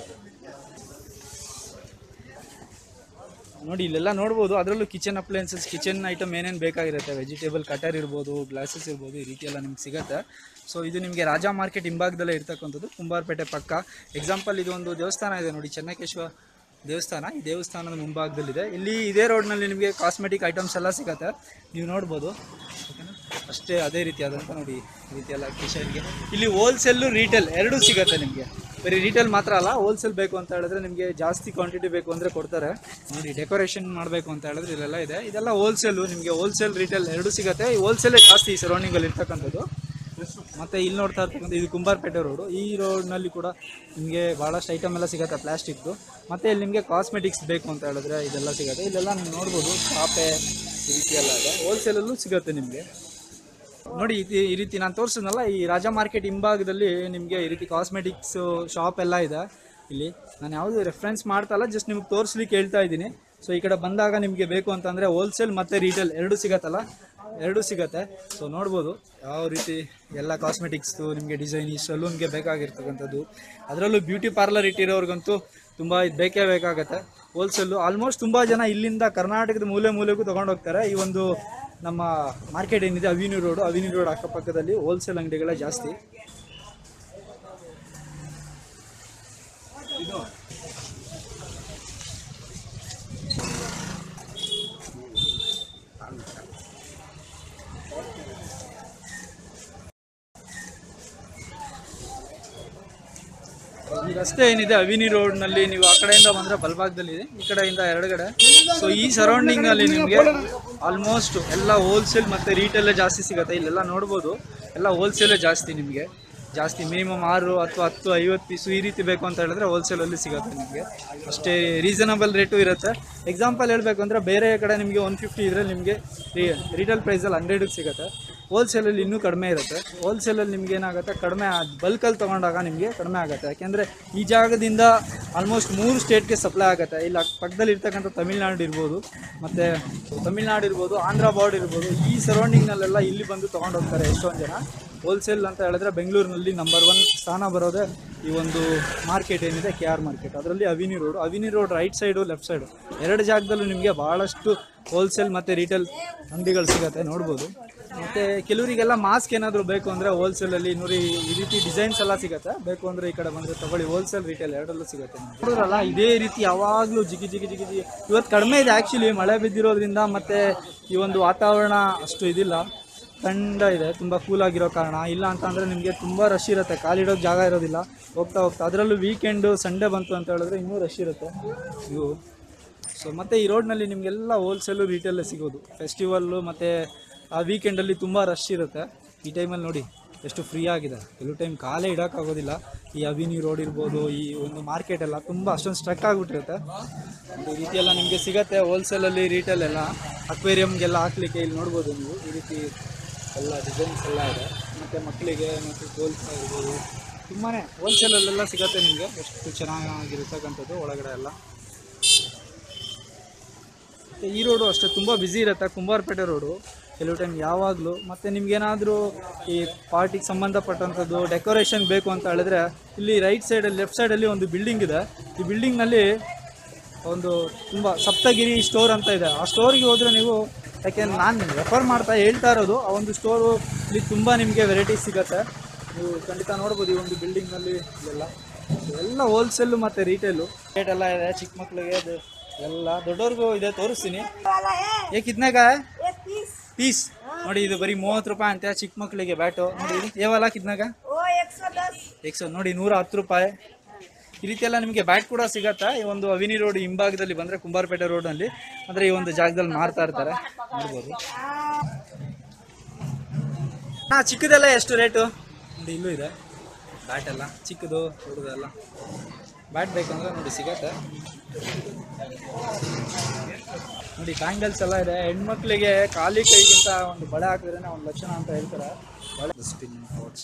S1: ನೋಡಿ ಇಲ್ಲೆಲ್ಲ ನೋಡ್ಬೋದು ಅದರಲ್ಲೂ ಕಿಚನ್ ಅಪ್ಲಯನ್ಸಸ್ ಕಿಚನ್ ಐಟಮ್ ಏನೇನು ಬೇಕಾಗಿರುತ್ತೆ ವೆಜಿಟೇಬಲ್ ಕಟರ್ ಇರ್ಬೋದು ಗ್ಲಾಸಸ್ ಇರ್ಬೋದು ಈ ರೀತಿ ಎಲ್ಲ ನಿಮ್ಗೆ ಸಿಗುತ್ತೆ ಸೊ ಇದು ನಿಮಗೆ ರಾಜ ಮಾರ್ಕೆಟ್ ಹಿಂಭಾಗದಲ್ಲೇ ಇರ್ತಕ್ಕಂಥದ್ದು ಕುಂಬಾರಪೇಟೆ ಪಕ್ಕ ಎಕ್ಸಾಂಪಲ್ ಇದು ಒಂದು ದೇವಸ್ಥಾನ ಇದೆ ನೋಡಿ ಚೆನ್ನಕೇಶ್ವರ ದೇವಸ್ಥಾನ ಈ ದೇವಸ್ಥಾನದ ಮುಂಭಾಗದಲ್ಲಿದೆ ಇಲ್ಲಿ ಇದೇ ರೋಡ್ನಲ್ಲಿ ನಿಮಗೆ ಕಾಸ್ಮೆಟಿಕ್ ಐಟಮ್ಸ್ ಎಲ್ಲ ಸಿಗುತ್ತೆ ನೀವು ನೋಡ್ಬೋದು ಓಕೆನಾ ಅಷ್ಟೇ ಅದೇ ರೀತಿಯಾದಂಥ ನೋಡಿ ಈ ರೀತಿ ಎಲ್ಲ ಕಿಚನ್ಗೆ ಇಲ್ಲಿ ಹೋಲ್ಸೇಲು ರೀಟೇಲ್ ಎರಡೂ ಸಿಗುತ್ತೆ ನಿಮಗೆ ಬರೀ ರೀಟೇಲ್ ಮಾತ್ರ ಅಲ್ಲ ಹೋಲ್ಸೇಲ್ ಬೇಕು ಅಂತ ಹೇಳಿದ್ರೆ ನಿಮಗೆ ಜಾಸ್ತಿ ಕ್ವಾಂಟಿಟಿ ಬೇಕು ಅಂದರೆ ಕೊಡ್ತಾರೆ ನೋಡಿ ಡೆಕೋರೇಷನ್ ಮಾಡಬೇಕು ಅಂತ ಹೇಳಿದ್ರೆ ಇಲ್ಲೆಲ್ಲ ಇದೆ ಇದೆಲ್ಲ ಹೋಲ್ಸೇಲು ನಿಮಗೆ ಹೋಲ್ಸೇಲ್ ರೀಟೇಲ್ ಎರಡೂ ಸಿಗುತ್ತೆ ಈ ಹೋಲ್ಸೇಲೇ ಜಾಸ್ತಿ ಈ ಸರೌಂಡಿಂಗಲ್ಲಿ ಇರ್ತಕ್ಕಂಥದ್ದು ಮತ್ತು ಇಲ್ಲಿ ನೋಡ್ತಾ ಇರ್ತಕ್ಕಂಥ ಇದು ಕುಂಬಾರಪೇಟೆ ರೋಡು ಈ ರೋಡ್ನಲ್ಲಿ ಕೂಡ ನಿಮಗೆ ಭಾಳಷ್ಟು ಐಟಮ್ ಎಲ್ಲ ಸಿಗುತ್ತೆ ಪ್ಲಾಸ್ಟಿಕ್ದು ಮತ್ತು ಇಲ್ಲಿ ನಿಮಗೆ ಕಾಸ್ಮೆಟಿಕ್ಸ್ ಬೇಕು ಅಂತ ಹೇಳಿದ್ರೆ ಇದೆಲ್ಲ ಸಿಗುತ್ತೆ ಇಲ್ಲೆಲ್ಲ ನೀವು ನೋಡ್ಬೋದು ಚಾಪೆ ಈ ರೀತಿ ಎಲ್ಲ ಇದೆ ಹೋಲ್ಸೇಲಲ್ಲೂ ಸಿಗುತ್ತೆ ನಿಮಗೆ ನೋಡಿ ಈ- ಈ ರೀತಿ ನಾನು ತೋರಿಸಿದ್ನಲ್ಲ ಈ ರಾಜ ಮಾರ್ಕೆಟ್ ಹಿಂಭಾಗದಲ್ಲಿ ನಿಮಗೆ ಈ ರೀತಿ ಕಾಸ್ಮೆಟಿಕ್ಸ್ ಶಾಪ್ ಎಲ್ಲ ಇದೆ ಇಲ್ಲಿ ನಾನು ಯಾವುದು ರೆಫರೆನ್ಸ್ ಮಾಡ್ತಾ ಇಲ್ಲ ಜಸ್ಟ್ ನಿಮ್ಗೆ ತೋರಿಸ್ಲಿಕ್ಕೆ ಹೇಳ್ತಾ ಇದ್ದೀನಿ ಸೊ ಈ ಕಡೆ ಬಂದಾಗ ನಿಮಗೆ ಬೇಕು ಅಂತಂದರೆ ಹೋಲ್ಸೇಲ್ ಮತ್ತು ರೀಟೇಲ್ ಎರಡೂ ಸಿಗತ್ತಲ್ಲ ಎರಡೂ ಸಿಗತ್ತೆ ಸೊ ನೋಡ್ಬೋದು ಯಾವ ರೀತಿ ಎಲ್ಲ ಕಾಸ್ಮೆಟಿಕ್ಸ್ದು ನಿಮಗೆ ಡಿಸೈನ್ ಈ ಸಲೂನ್ಗೆ ಬೇಕಾಗಿರ್ತಕ್ಕಂಥದ್ದು ಅದರಲ್ಲೂ ಬ್ಯೂಟಿ ಪಾರ್ಲರ್ ಇಟ್ಟಿರೋರ್ಗಂತೂ ತುಂಬ ಇದು ಬೇಕೇ ಬೇಕಾಗತ್ತೆ ಹೋಲ್ಸೇಲು ಆಲ್ಮೋಸ್ಟ್ ತುಂಬ ಜನ ಇಲ್ಲಿಂದ ಕರ್ನಾಟಕದ ಮೂಲೆ ಮೂಲೆಗೂ ತೊಗೊಂಡು ಹೋಗ್ತಾರೆ ಈ ಒಂದು ನಮ್ಮ ಮಾರ್ಕೆಟ್ ಏನಿದೆ ಅವಿನ್ಯೂ ರೋಡು ಅವಿನ್ಯೂ ರೋಡ್ ಅಕ್ಕಪಕ್ಕದಲ್ಲಿ ಹೋಲ್ಸೇಲ್ ಅಂಗಡಿಗಳೇ ಜಾಸ್ತಿ ರಸ್ತೆ ಏನಿದೆ ಅವಿನಿ ರೋಡ್ನಲ್ಲಿ ನೀವು ಆ ಕಡೆಯಿಂದ ಬಂದರೆ ಬಲಭಾಗದಲ್ಲಿ ಇದೆ ಈ ಕಡೆಯಿಂದ ಎರಡುಗಡೆ ಸೊ ಈ ಸರೌಂಡಿಂಗ್ನಲ್ಲಿ ನಿಮಗೆ ಆಲ್ಮೋಸ್ಟ್ ಎಲ್ಲ ಹೋಲ್ಸೇಲ್ ಮತ್ತು ರೀಟೇಲೇ ಜಾಸ್ತಿ ಸಿಗುತ್ತೆ ಇಲ್ಲೆಲ್ಲ ನೋಡ್ಬೋದು ಎಲ್ಲ ಹೋಲ್ಸೇಲೇ ಜಾಸ್ತಿ ನಿಮಗೆ ಜಾಸ್ತಿ ಮಿನಿಮಮ್ ಆರು ಅಥವಾ ಹತ್ತು ಐವತ್ತು ಪೀಸು ಈ ರೀತಿ ಬೇಕು ಅಂತ ಹೇಳಿದ್ರೆ ಹೋಲ್ಸೇಲಲ್ಲಿ ಸಿಗುತ್ತೆ ನಿಮಗೆ ಅಷ್ಟೇ ರೀಸನಬಲ್ ರೇಟು ಇರುತ್ತೆ ಎಕ್ಸಾಂಪಲ್ ಹೇಳಬೇಕು ಅಂದರೆ ಬೇರೆ ಕಡೆ ನಿಮಗೆ ಒನ್ ಫಿಫ್ಟಿ ಇದ್ರೆ ನಿಮಗೆ ರಿಟೇಲ್ ಪ್ರೈಸಲ್ಲಿ ಹಂಡ್ರೆಡಿಗೆ ಸಿಗುತ್ತೆ ಹೋಲ್ಸೇಲಲ್ಲಿ ಇನ್ನೂ ಕಡಿಮೆ ಇರುತ್ತೆ ಹೋಲ್ಸೇಲಲ್ಲಿ ನಿಮ್ಗೆ ಏನಾಗುತ್ತೆ ಕಡಿಮೆ ಬಲ್ಕಲ್ಲಿ ತೊಗೊಂಡಾಗ ನಿಮಗೆ ಕಡಿಮೆ ಆಗುತ್ತೆ ಯಾಕೆಂದರೆ ಈ ಜಾಗದಿಂದ ಆಲ್ಮೋಸ್ಟ್ ಮೂರು ಸ್ಟೇಟ್ಗೆ ಸಪ್ಲೈ ಆಗುತ್ತೆ ಇಲ್ಲಿ ಅಕ್- ಪಕ್ಕದಲ್ಲಿ ಇರ್ತಕ್ಕಂಥ ತಮಿಳ್ನಾಡು ಇರ್ಬೋದು ಮತ್ತು ತಮಿಳ್ನಾಡು ಇರ್ಬೋದು ಆಂಧ್ರ ಬಾರ್ಡ್ ಇರ್ಬೋದು ಈ ಸರೌಂಡಿಂಗ್ನಲ್ಲೆಲ್ಲ ಇಲ್ಲಿ ಬಂದು ತೊಗೊಂಡು ಹೋಗ್ತಾರೆ ಎಷ್ಟೊಂದು ಜನ ಹೋಲ್ಸೇಲ್ ಅಂತ ಹೇಳಿದ್ರೆ ಬೆಂಗಳೂರಿನಲ್ಲಿ ನಂಬರ್ ಒನ್ ಸ್ಥಾನ ಬರೋದೇ ಈ ಒಂದು ಮಾರ್ಕೆಟ್ ಏನಿದೆ ಕೆ ಆರ್ ಮಾರ್ಕೆಟ್ ಅದರಲ್ಲಿ avenue road avenue road right side left side ಎರಡು ಜಾಗದಲ್ಲೂ ನಿಮಗೆ ಭಾಳಷ್ಟು ಹೋಲ್ಸೇಲ್ ಮತ್ತು ರಿಟೇಲ್ ಅಂಗಡಿಗಳು ಸಿಗುತ್ತೆ ನೋಡ್ಬೋದು ಮತ್ತು ಕೆಲವರಿಗೆಲ್ಲ ಮಾಸ್ಕ್ ಏನಾದರೂ ಬೇಕು ಅಂದರೆ ಹೋಲ್ಸೇಲಲ್ಲಿ ನೋಡಿ ಈ ರೀತಿ ಡಿಸೈನ್ಸ್ ಎಲ್ಲ ಸಿಗುತ್ತೆ ಬೇಕು ಅಂದರೆ ಈ ಕಡೆ ಬಂದರೆ ತಗೊಳ್ಳಿ ಹೋಲ್ಸೇಲ್ ರಿಟೇಲ್ ಎರಡಲ್ಲೂ ಸಿಗುತ್ತೆ ನೋಡಿದ್ರಲ್ಲ ಇದೇ ರೀತಿ ಯಾವಾಗಲೂ ಜಿಗಿ ಜಿಗಿ ಜಿಗಿ ಜಿಗಿ ಇವತ್ತು ಕಡಿಮೆ ಇದೆ ಆ್ಯಕ್ಚುಲಿ ಮಳೆ ಬಿದ್ದಿರೋದ್ರಿಂದ ಮತ್ತು ಈ ಒಂದು ವಾತಾವರಣ ಅಷ್ಟು ಇದಿಲ್ಲ ಥಂಡ ಇದೆ ತುಂಬ ಕೂಲ್ ಆಗಿರೋ ಕಾರಣ ಇಲ್ಲ ಅಂತಂದರೆ ನಿಮಗೆ ತುಂಬ ರಶ್ ಇರುತ್ತೆ ಕಾಲಿಡೋಕೆ ಜಾಗ ಇರೋದಿಲ್ಲ ಹೋಗ್ತಾ ಹೋಗ್ತಾ ಅದರಲ್ಲೂ ವೀಕೆಂಡು ಸಂಡೇ ಬಂತು ಅಂತ ಹೇಳಿದ್ರೆ ಇನ್ನೂ ರಶ್ ಇರುತ್ತೆ ಇವು ಸೊ ಮತ್ತು ಈ ರೋಡ್ನಲ್ಲಿ ನಿಮಗೆಲ್ಲ ಹೋಲ್ಸೇಲು ರಿಟೇಲೇ ಸಿಗೋದು ಫೆಸ್ಟಿವಲ್ಲು ಮತ್ತು ಆ ವೀಕೆಂಡಲ್ಲಿ ತುಂಬ ರಶ್ ಇರುತ್ತೆ ಈ ಟೈಮಲ್ಲಿ ನೋಡಿ ಎಷ್ಟು ಫ್ರೀ ಆಗಿದೆ ಕೆಲವು ಟೈಮ್ ಕಾಲೇ ಇಡೋಕ್ಕಾಗೋದಿಲ್ಲ ಈ ಅವಿನಿ ರೋಡ್ ಇರ್ಬೋದು ಈ ಒಂದು ಮಾರ್ಕೆಟ್ ಎಲ್ಲ ತುಂಬ ಅಷ್ಟೊಂದು ಸ್ಟ್ರಕ್ ಆಗಿಬಿಟ್ಟಿರುತ್ತೆ ಈ ರೀತಿ ಎಲ್ಲ ನಿಮಗೆ ಸಿಗುತ್ತೆ ಹೋಲ್ಸೇಲಲ್ಲಿ ರಿಟೇಲ್ ಎಲ್ಲ ಅಕ್ವೇರಿಯಮ್ಗೆಲ್ಲ ಹಾಕ್ಲಿಕ್ಕೆ ಇಲ್ಲಿ ನೋಡ್ಬೋದು ನೀವು ಈ ರೀತಿ ಎಲ್ಲ ಡಿಸೈನ್ಸ್ ಎಲ್ಲ ಇದೆ ಮತ್ತು ಮಕ್ಕಳಿಗೆ ಮತ್ತು ಗೋಲ್ಸ್ ಇರ್ಬೋದು ತುಂಬಾ ಹೋಲ್ಸೇಲಲ್ಲೆಲ್ಲ ಸಿಗುತ್ತೆ ನಿಮಗೆ ಎಷ್ಟು ಚೆನ್ನಾಗಿರ್ತಕ್ಕಂಥದ್ದು ಒಳಗಡೆ ಎಲ್ಲ ಮತ್ತೆ ಈ ರೋಡು ಅಷ್ಟೇ ತುಂಬ ಬ್ಯುಸಿ ಇರುತ್ತೆ ಕುಂಬಾರಪೇಟೆ ರೋಡು ಕೆಲವು ಟೈಮ್ ಯಾವಾಗಲೂ ಮತ್ತು ನಿಮ್ಗೇನಾದರೂ ಈ ಪಾರ್ಟಿಗೆ ಸಂಬಂಧಪಟ್ಟಂಥದ್ದು ಡೆಕೋರೇಷನ್ ಬೇಕು ಅಂತ ಹೇಳಿದ್ರೆ ಇಲ್ಲಿ ರೈಟ್ ಸೈಡಲ್ಲಿ ಲೆಫ್ಟ್ ಸೈಡಲ್ಲಿ ಒಂದು ಬಿಲ್ಡಿಂಗ್ ಇದೆ ಈ ಬಿಲ್ಡಿಂಗ್ನಲ್ಲಿ ಒಂದು ತುಂಬ ಸಪ್ತಗಿರಿ ಸ್ಟೋರ್ ಅಂತ ಇದೆ ಆ ಸ್ಟೋರಿಗೆ ಹೋದರೆ ನೀವು ಯಾಕೆಂದ್ರೆ ನಾನು ರೆಫರ್ ಮಾಡ್ತಾ ಹೇಳ್ತಾ ಇರೋದು ಆ ಒಂದು ಸ್ಟೋರು ಇಲ್ಲಿ ತುಂಬ ನಿಮಗೆ ವೆರೈಟೀಸ್ ಸಿಗುತ್ತೆ ನೀವು ಖಂಡಿತ ನೋಡ್ಬೋದು ಈ ಒಂದು ಬಿಲ್ಡಿಂಗ್ನಲ್ಲಿ ಇಲ್ಲೆಲ್ಲ ಎಲ್ಲ ಹೋಲ್ಸೇಲು ಮತ್ತು ರಿಟೇಲು ರೇಟ್ ಎಲ್ಲ ಇದೆ ಚಿಕ್ಕ ಮಕ್ಕಳಿಗೆ ಅದು ಎಲ್ಲ ದೊಡ್ಡವ್ರಿಗೂ ಇದೆ ತೋರಿಸ್ತೀನಿ ಏ ಕಿತ್ನಾಗ
S3: एक पीस
S1: ಪೀಸ್ ನೋಡಿ ಇದು ಬರೀ ಮೂವತ್ತು ರೂಪಾಯಿ ಅಂತ ಚಿಕ್ಕ ಮಕ್ಕಳಿಗೆ ಬ್ಯಾಟು ನೋಡಿ ಇದು ಏವಲ್ಲ ಕಿತ್ನಾಗ
S3: वो एक सौ दस
S1: ಎಕ್ಸೋ ನೋಡಿ ನೂರ ಹತ್ತು ರೂಪಾಯಿ ಈ ರೀತಿ ಎಲ್ಲ ನಿಮಗೆ ಬ್ಯಾಟ್ ಕೂಡ ಸಿಗತ್ತಾ ಈ ಒಂದು ಅವಿನಿ ರೋಡ್ ಹಿಂಭಾಗದಲ್ಲಿ ಬಂದರೆ ಕುಂಬಾರಪೇಟೆ ರೋಡ್ನಲ್ಲಿ ಅಂದರೆ ಈ ಒಂದು ಜಾಗದಲ್ಲಿ ಮಾರ್ತಾ ಇರ್ತಾರೆ ನೋಡ್ಬೋದು ಹಾಂ ಚಿಕ್ಕದೆಲ್ಲ ಎಷ್ಟು ರೇಟು ನೋಡಿ ಇಲ್ಲೂ ಇದೆ ಬ್ಯಾಟ್ ಎಲ್ಲ ಚಿಕ್ಕದು ದೊಡ್ಡದೆಲ್ಲ ಬ್ಯಾಟ್ ಬೇಕಂದ್ರೆ ನೋಡಿ ಸಿಗತ್ತೆ ನೋಡಿ ಬ್ಯಾಂಗಲ್ಸ್ ಎಲ್ಲ ಇದೆ ಹೆಣ್ಮಕ್ಳಿಗೆ ಖಾಲಿ ಕೈಗಿಂತ ಒಂದು ಬಳೆ ಹಾಕಿದ್ರೆ ಒಂದು ಲಕ್ಷಣ ಅಂತ ಹೇಳ್ತಾರೆ ಬಳೆ ಸ್ಪಿನ್ ಪಾಟ್ಸ್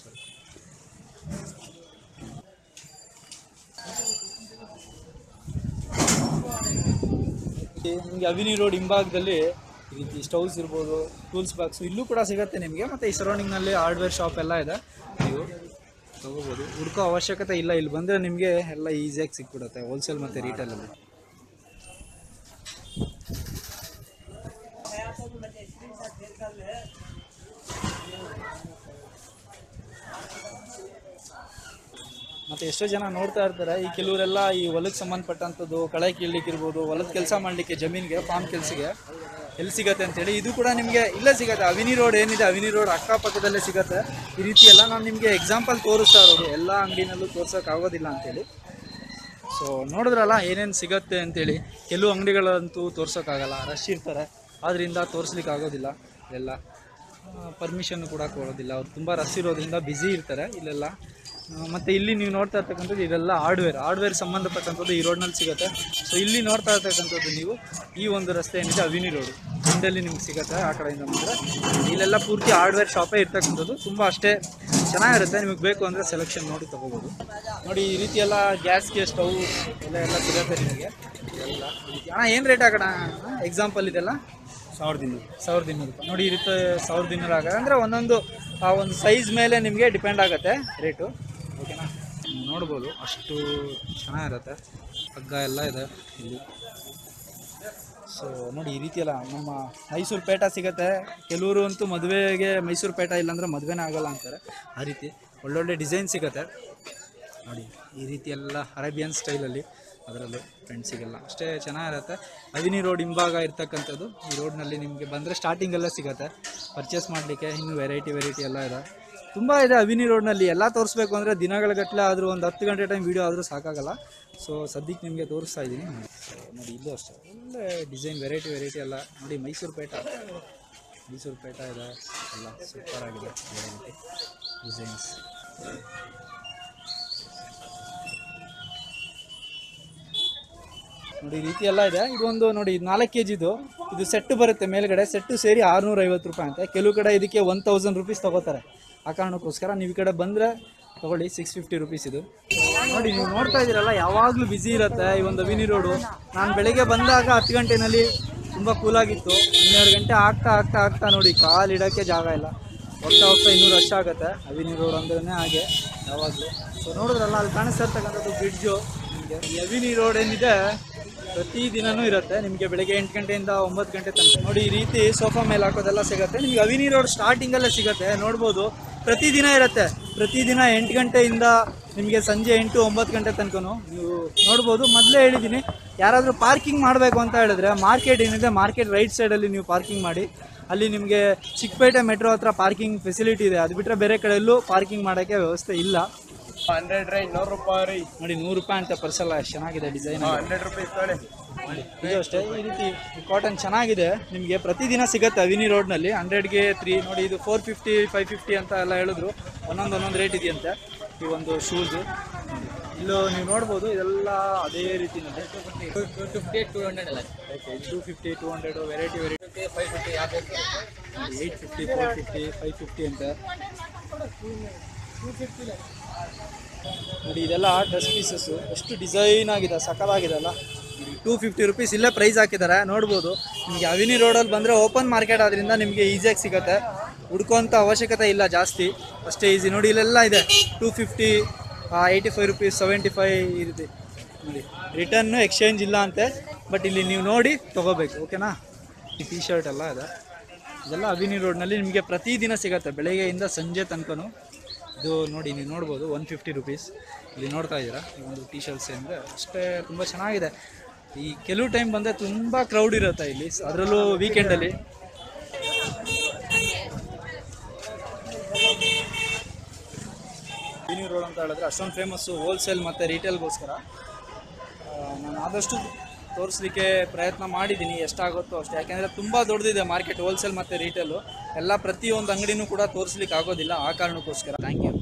S1: ನಿಮಗೆ ಅವಿನಿ ರೋಡ್ ಹಿಂಭಾಗದಲ್ಲಿ ಈ ರೀತಿ ಸ್ಟೌವ್ಸ್ ಇರ್ಬೋದು ಟೂಲ್ಸ್ ಬಾಕ್ಸು ಇಲ್ಲೂ ಕೂಡ ಸಿಗುತ್ತೆ ನಿಮಗೆ ಮತ್ತು ಈ ಸರೌಂಡಿಂಗ್ನಲ್ಲಿ ಹಾರ್ಡ್ವೇರ್ ಶಾಪ್ ಎಲ್ಲ ಇದೆ ನೀವು ತೊಗೋಬೋದು ಹುಡ್ಕೋ ಅವಶ್ಯಕತೆ ಇಲ್ಲ ಇಲ್ಲಿ ಬಂದರೆ ನಿಮಗೆ ಎಲ್ಲ ಈಸಿಯಾಗಿ ಸಿಕ್ಬಿಡುತ್ತೆ ಹೋಲ್ಸೇಲ್ ಮತ್ತು ರಿಟೇಲಲ್ಲಿ ಮತ್ತು ಎಷ್ಟೋ ಜನ ನೋಡ್ತಾ ಇರ್ತಾರೆ ಈ ಕೆಲವರೆಲ್ಲ ಈ ಹೊಲಕ್ಕೆ ಸಂಬಂಧಪಟ್ಟಂಥದ್ದು ಕಳೆ ಕೀಳ್ಲಿಕ್ಕೆ ಇರ್ಬೋದು ಹೊಲದ ಕೆಲಸ ಮಾಡಲಿಕ್ಕೆ ಜಮೀನಿಗೆ ಫಾರ್ಮ್ ಕೆಲಸಕ್ಕೆ ಎಲ್ಲಿ ಸಿಗತ್ತೆ ಅಂತೇಳಿ ಇದು ಕೂಡ ನಿಮಗೆ ಇಲ್ಲೇ ಸಿಗತ್ತೆ ಅವಿನಿ ರೋಡ್ ಏನಿದೆ ಅವಿನಿ ರೋಡ್ ಅಕ್ಕಪಕ್ಕದಲ್ಲೇ ಸಿಗತ್ತೆ ಈ ರೀತಿ ಎಲ್ಲ ನಾನು ನಿಮಗೆ ಎಕ್ಸಾಂಪಲ್ ತೋರಿಸ್ತಾ ಇರೋದು ಎಲ್ಲ ಅಂಗಡಿನಲ್ಲೂ ತೋರ್ಸೋಕ್ಕಾಗೋದಿಲ್ಲ ಅಂತೇಳಿ ಸೊ ನೋಡಿದ್ರಲ್ಲ ಏನೇನು ಸಿಗತ್ತೆ ಅಂತೇಳಿ ಕೆಲವು ಅಂಗಡಿಗಳಂತೂ ತೋರ್ಸೋಕ್ಕಾಗಲ್ಲ ರಶ್ ಇರ್ತಾರೆ ಆದ್ದರಿಂದ ತೋರಿಸ್ಲಿಕ್ಕೆ ಆಗೋದಿಲ್ಲ ಇಲ್ಲೆಲ್ಲ ಪರ್ಮಿಷನ್ ಕೂಡ ಕೊಡೋದಿಲ್ಲ ಅವ್ರು ತುಂಬ ರಶ್ ಇರೋದ್ರಿಂದ ಬ್ಯುಸಿ ಇರ್ತಾರೆ ಇಲ್ಲೆಲ್ಲ ಆ, ಮತ್ತೆ ಇಲ್ಲಿ ನೀವು ನೋಡ್ತಾ ಇರ್ತಕ್ಕಂಥದ್ದು ಇದೆಲ್ಲ ಹಾರ್ಡ್ವೇರ್ ಹಾರ್ಡ್ವೇರ್ ಸಂಬಂಧಪಟ್ಟಂಥದ್ದು ಈ ರೋಡ್ನಲ್ಲಿ ಸಿಗುತ್ತೆ ಸೊ ಇಲ್ಲಿ ನೋಡ್ತಾ ಇರ್ತಕ್ಕಂಥದ್ದು ನೀವು ಈ ಒಂದು ರಸ್ತೆ ಏನಿದೆ ಅವಿನಿ ರೋಡು ಹಿಂದಲ್ಲಿ ನಿಮ್ಗೆ ಸಿಗುತ್ತೆ ಆ ಕಡೆಯಿಂದ ಬಂದರೆ ಇಲ್ಲೆಲ್ಲ ಪೂರ್ತಿ ಹಾರ್ಡ್ವೇರ್ ಶಾಪೇ ಇರ್ತಕ್ಕಂಥದ್ದು ತುಂಬ ಅಷ್ಟೇ ಚೆನ್ನಾಗಿರುತ್ತೆ ನಿಮಗೆ ಬೇಕು ಅಂದರೆ ಸೆಲೆಕ್ಷನ್ ನೋಡಿ ತೊಗೋಬೋದು ನೋಡಿ ಈ ರೀತಿ ಎಲ್ಲ ಗ್ಯಾಸ್ಗೆ ಸ್ಟವ್ ಎಲ್ಲ ಎಲ್ಲ ಸಿಗುತ್ತೆ ನಿಮಗೆ ಎಲ್ಲ ಈ ರೀತಿ ಅಣ್ಣ ಏನು ರೇಟ್ ಹಾಕೋಣ ಎಕ್ಸಾಂಪಲ್ ಇದೆಲ್ಲ
S4: ಸಾವಿರದ ಇನ್ನೂರು
S1: ಸಾವಿರದ ಇನ್ನೂರು ರೂಪಾಯಿ ನೋಡಿ ಈ ರೀತಿ ಸಾವಿರದ ಇನ್ನೂರು ಆಗ ಅಂದರೆ ಒಂದೊಂದು ಆ ಒಂದು ಸೈಜ್ ಮೇಲೆ ನಿಮಗೆ ಡಿಪೆಂಡ್ ಆಗುತ್ತೆ ರೇಟು ಓಕೆನಾ ನೀವು ನೋಡ್ಬೋದು ಅಷ್ಟು ಚೆನ್ನಾಗಿರುತ್ತೆ ಹಗ್ಗ ಎಲ್ಲ ಇದೆ ಇಲ್ಲಿ ಸೊ ನೋಡಿ ಈ ರೀತಿ ಎಲ್ಲ ನಮ್ಮ ಮೈಸೂರು ಪೇಟ ಸಿಗುತ್ತೆ ಕೆಲವರು ಅಂತೂ ಮದುವೆಗೆ ಮೈಸೂರು ಪೇಟ ಇಲ್ಲಾಂದ್ರೆ ಮದುವೆನೇ ಆಗೋಲ್ಲ ಅಂತಾರೆ ಆ ರೀತಿ ಒಳ್ಳೊಳ್ಳೆ ಡಿಸೈನ್ ಸಿಗುತ್ತೆ ನೋಡಿ ಈ ರೀತಿ ಎಲ್ಲ ಅರೇಬಿಯನ್ ಸ್ಟೈಲಲ್ಲಿ ಅದರಲ್ಲೂ ಫ್ರೆಂಡ್ಸಿಗೆಲ್ಲ ಅಷ್ಟೇ ಚೆನ್ನಾಗಿರುತ್ತೆ ಅವಿನಿ ರೋಡ್ ಹಿಂಭಾಗ ಇರ್ತಕ್ಕಂಥದ್ದು ಈ ರೋಡ್ನಲ್ಲಿ ನಿಮಗೆ ಬಂದರೆ ಸ್ಟಾರ್ಟಿಂಗೆಲ್ಲ ಸಿಗುತ್ತೆ ಪರ್ಚೇಸ್ ಮಾಡಲಿಕ್ಕೆ ಇನ್ನೂ ವೆರೈಟಿ ವೆರೈಟಿ ಎಲ್ಲ ಇದೆ ತುಂಬ ಇದೆ ಅವಿನಿ ರೋಡ್ನಲ್ಲಿ ಎಲ್ಲ ತೋರಿಸ್ಬೇಕು ಅಂದರೆ ದಿನಗಳ ಗಟ್ಟಲೆ ಆದರೂ ಒಂದು ಹತ್ತು ಗಂಟೆ ಟೈಮ್ ವೀಡಿಯೋ ಆದರೂ ಸಾಕಾಗಲ್ಲ ಸೊ ಸದ್ಯಕ್ಕೆ ನಿಮಗೆ ತೋರಿಸ್ತಾ ಇದ್ದೀನಿ ನೋಡಿ ಇಲ್ಲೂ ಅಷ್ಟೇ ಒಳ್ಳೆ ಡಿಸೈನ್ ವೆರೈಟಿ ವೆರೈಟಿ ಎಲ್ಲ ನೋಡಿ ಮೈಸೂರು ಪೇಟ ಮೈಸೂರು ಪೇಟ ಇದೆ ಎಲ್ಲ ಸೂಪರ್ ಆಗಿದೆ ಡಿಸೈನ್ಸ್ ನೋಡಿ ಈ ರೀತಿ ಎಲ್ಲ ಇದೆ ಇದೊಂದು ನೋಡಿ ನಾಲ್ಕು ಕೆ ಜಿದು ಇದು ಸೆಟ್ ಬರುತ್ತೆ ಮೇಲ್ಗಡೆ ಸೆಟ್ಟು ಸೇರಿ ಆರುನೂರ ಐವತ್ತು ರೂಪಾಯಿ ಅಂತೆ ಕೆಲವು ಕಡೆ ಇದಕ್ಕೆ ಒನ್ ತೌಸಂಡ್ ರುಪೀಸ್ ತಗೋತಾರೆ ಆ ಕಾರಣಕ್ಕೋಸ್ಕರ ನೀವು ಈ ಕಡೆ ಬಂದರೆ ತಗೊಳ್ಳಿ ಸಿಕ್ಸ್ ಫಿಫ್ಟಿ ರುಪೀಸ್ ಇದು ನೋಡಿ ನೀವು ನೋಡ್ತಾ ಇದ್ದೀರಲ್ಲ ಯಾವಾಗಲೂ ಬ್ಯುಸಿ ಇರುತ್ತೆ ಈ ಒಂದು ಅವಿನಿ ರೋಡು ನಾನು ಬೆಳಗ್ಗೆ ಬಂದಾಗ ಹತ್ತು ಗಂಟೆನಲ್ಲಿ ತುಂಬ ಕೂಲಾಗಿತ್ತು ಹನ್ನೆರಡು ಗಂಟೆ ಆಗ್ತಾ ಆಗ್ತಾ ಆಗ್ತಾ ನೋಡಿ ಕಾಲು ಇಡೋಕ್ಕೆ ಜಾಗ ಇಲ್ಲ ಹೋಗ್ತಾ ಹೋಗ್ತಾ ಇನ್ನೂ ರಶ್ ಆಗುತ್ತೆ ಅವಿನಿ ರೋಡ್ ಅಂದ್ರೇ ಹಾಗೆ ಯಾವಾಗಲೂ ಸೊ ನೋಡಿದ್ರಲ್ಲ ಅಲ್ಲಿ ಕಾಣಿಸ್ತಾ ಇರ್ತಕ್ಕಂಥದ್ದು ಬ್ರಿಡ್ಜು ನಿಮಗೆ ಈ ಅವಿನಿ ರೋಡ್ ಏನಿದೆ ಪ್ರತಿ ದಿನನೂ ಇರುತ್ತೆ ನಿಮಗೆ ಬೆಳಗ್ಗೆ ಎಂಟು ಗಂಟೆಯಿಂದ ಒಂಬತ್ತು ಗಂಟೆ ತನಕ ನೋಡಿ ಈ ರೀತಿ ಸೋಫಾ ಮೇಲೆ ಹಾಕೋದೆಲ್ಲ ಸಿಗುತ್ತೆ ನಿಮಗೆ ಅವಿನಿ ರೋಡ್ ಸ್ಟಾರ್ಟಿಂಗಲ್ಲೇ ಸಿಗುತ್ತೆ ನೋಡ್ಬೋದು ಪ್ರತಿದಿನ ಇರುತ್ತೆ ಪ್ರತಿದಿನ ಎಂಟು ಗಂಟೆಯಿಂದ ನಿಮಗೆ ಸಂಜೆ ಎಂಟು ಒಂಬತ್ತು ಗಂಟೆ ತನಕನೂ ನೀವು ನೋಡ್ಬೋದು ಮೊದಲೇ ಹೇಳಿದ್ದೀನಿ ಯಾರಾದರೂ ಪಾರ್ಕಿಂಗ್ ಮಾಡಬೇಕು ಅಂತ ಹೇಳಿದ್ರೆ ಮಾರ್ಕೆಟ್ ಏನಿದೆ ಮಾರ್ಕೆಟ್ ರೈಟ್ ಸೈಡಲ್ಲಿ ನೀವು ಪಾರ್ಕಿಂಗ್ ಮಾಡಿ ಅಲ್ಲಿ ನಿಮಗೆ ಚಿಕ್ಕಪೇಟೆ ಮೆಟ್ರೋ ಹತ್ರ ಪಾರ್ಕಿಂಗ್ ಫೆಸಿಲಿಟಿ ಇದೆ ಅದು ಬಿಟ್ಟರೆ ಬೇರೆ ಕಡೆ ಎಲ್ಲೂ ಪಾರ್ಕಿಂಗ್ ಮಾಡೋಕ್ಕೆ ವ್ಯವಸ್ಥೆ ಇಲ್ಲ
S4: ಹಂಡ್ರೆಡ್ ರೈ ನೂರು ರೂಪಾಯಿ ರೀ
S1: ನೋಡಿ ನೂರು ರೂಪಾಯಿ ಅಂತ ಪರ್ಸಲ್ಲ ಎಷ್ಟು ಚೆನ್ನಾಗಿದೆ ಡಿಸೈನ್
S4: ಹಂಡ್ರೆಡ್ ರುಪೀಸ್ ತೊಗೊಳ್ಳಿ
S1: ಇದು ಅಷ್ಟೇ ಈ ರೀತಿ ಕಾಟನ್ ಚೆನ್ನಾಗಿದೆ ನಿಮಗೆ ಪ್ರತಿದಿನ ಸಿಗುತ್ತೆ ಅವಿನಿ ರೋಡ್ನಲ್ಲಿ ಹಂಡ್ರೆಡ್ಗೆ ತ್ರೀ ನೋಡಿ ಇದು ಫೋರ್ ಫಿಫ್ಟಿ ಫೈವ್ ಫಿಫ್ಟಿ ಅಂತ ಎಲ್ಲ ಹೇಳಿದ್ರು ಒಂದೊಂದು ಒಂದೊಂದು ರೇಟ್ ಇದೆಯಂತೆ ಈ ಒಂದು ಶೂಸು ಇಲ್ಲೂ ನೀವು ನೋಡ್ಬೋದು ಇದೆಲ್ಲ ಅದೇ ರೀತಿನಲ್ಲಿ
S4: ಟೂ ಫಿಫ್ಟಿ ಟೂ ಹಂಡ್ರೆಡ್ ಅಲ್ಲ
S1: two fifty two hundred variety variety
S4: five fifty ಯಾವ
S1: eight fifty four fifty five fifty ಅಂತ ನೋಡಿ ಇದೆಲ್ಲ ಡ್ರೆಸ್ ಪೀಸಸ್ಸು ಎಷ್ಟು ಡಿಸೈನ್ ಆಗಿದೆ ಸಕಲಾಗಿದೆ ಅಲ್ಲ ಟೂ ಫಿಫ್ಟಿ ರುಪೀಸ್ ಇಲ್ಲೇ ಪ್ರೈಸ್ ಹಾಕಿದ್ದಾರೆ ನೋಡ್ಬೋದು ನಿಮಗೆ ಅವಿನಿ ರೋಡಲ್ಲಿ ಬಂದರೆ ಓಪನ್ ಮಾರ್ಕೆಟ್ ಆದ್ರಿಂದ ನಿಮಗೆ ಈಸಿಯಾಗಿ ಸಿಗುತ್ತೆ ಹುಡ್ಕೋಂಥ ಅವಶ್ಯಕತೆ ಇಲ್ಲ ಜಾಸ್ತಿ ಅಷ್ಟೇ ಈಸಿ ನೋಡಿ ಇಲ್ಲೆಲ್ಲ ಇದೆ two fifty eighty five rupees seventy five ಈ ರೀತಿ ನೋಡಿ ರಿಟರ್ನು ಎಕ್ಸ್ಚೇಂಜ್ ಇಲ್ಲ ಅಂತೆ ಬಟ್ ಇಲ್ಲಿ ನೀವು ನೋಡಿ ತೊಗೋಬೇಕು ಓಕೆನಾ ಈ ಟಿ ಶರ್ಟ್ ಎಲ್ಲ ಇದೆ ಇದೆಲ್ಲ ಅವಿನಿ ರೋಡ್ನಲ್ಲಿ ನಿಮಗೆ ಪ್ರತಿದಿನ ಸಿಗುತ್ತೆ ಬೆಳಗ್ಗೆಯಿಂದ ಸಂಜೆ ತನಕನೂ ಇದು ನೋಡಿ ನೀವು ನೋಡ್ಬೋದು ಒನ್ ಫಿಫ್ಟಿ ರುಪೀಸ್ ಇಲ್ಲಿ ನೋಡ್ತಾ ಇದ್ದೀರಾ ಈ ಒಂದು ಟಿ ಶರ್ಟ್ಸ್ ಅಂದರೆ ಅಷ್ಟೇ ತುಂಬ ಚೆನ್ನಾಗಿದೆ ಈ ಕೆಲವು ಟೈಮ್ ಬಂದರೆ ತುಂಬ ಕ್ರೌಡ್ ಇರುತ್ತೆ ಇಲ್ಲಿ ಅದರಲ್ಲೂ ವೀಕೆಂಡಲ್ಲಿ ಅವಿನಿ ರೋಡ್ ಅಂತ ಹೇಳಿದ್ರೆ ಅಷ್ಟೊಂದು ಫೇಮಸ್ಸು ಹೋಲ್ಸೇಲ್ ಮತ್ತು ರಿಟೇಲ್ಗೋಸ್ಕರ ನಾನು ಆದಷ್ಟು ತೋರಿಸ್ಲಿಕ್ಕೆ ಪ್ರಯತ್ನ ಮಾಡಿದ್ದೀನಿ ಎಷ್ಟಾಗುತ್ತೋ ಅಷ್ಟೇ ಯಾಕೆಂದರೆ ತುಂಬ ದೊಡ್ಡದಿದೆ ಮಾರ್ಕೆಟ್ ಹೋಲ್ಸೇಲ್ ಮತ್ತು ರಿಟೇಲು ಎಲ್ಲ ಪ್ರತಿಯೊಂದು ಅಂಗಡಿನೂ ಕೂಡ ತೋರಿಸ್ಲಿಕ್ಕೆ ಆಗೋದಿಲ್ಲ ಆ ಕಾರಣಕ್ಕೋಸ್ಕರ ಥ್ಯಾಂಕ್ ಯು